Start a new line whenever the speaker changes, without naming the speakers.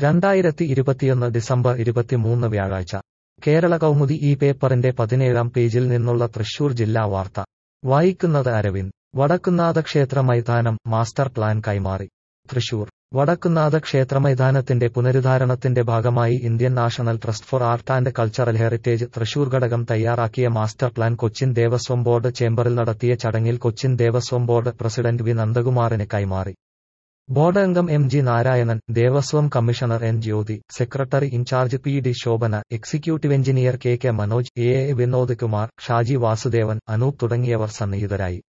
രണ്ടായിരത്തി ഇരുപത്തിയൊന്ന് ഡിസംബർ ഇരുപത്തിമൂന്ന് വ്യാഴാഴ്ച കേരള കൗമുദി ഈ പേപ്പറിന്റെ പതിനേഴാം പേജിൽ നിന്നുള്ള തൃശൂർ ജില്ലാ വാർത്ത വായിക്കുന്നത് അരവിന്ദ് വടക്കുന്നാഥ ക്ഷേത്ര മൈതാനം മാസ്റ്റർ പ്ലാൻ കൈമാറി തൃശൂർ വടക്കുന്നാഥ ക്ഷേത്ര മൈതാനത്തിന്റെ പുനരുദ്ധാരണത്തിന്റെ ഭാഗമായി Indian National Trust for Art and Cultural Heritage Thrissur ഘടകം തയ്യാറാക്കിയ master plan Cochin Devaswom board ചേംബറിൽ നടത്തിയ ചടങ്ങിൽ Cochin Devaswom board president V നന്ദകുമാറിന് കൈമാറി ബോർഡ് അംഗം M G Narayanan Devaswom commissioner N Jyothi secretary in charge P D Shobhana executive engineer K K Manoj A A Vinod Kumar Shaji Vasudevan Anoop തുടങ്ങിയവർ സന്നിഹിതരായി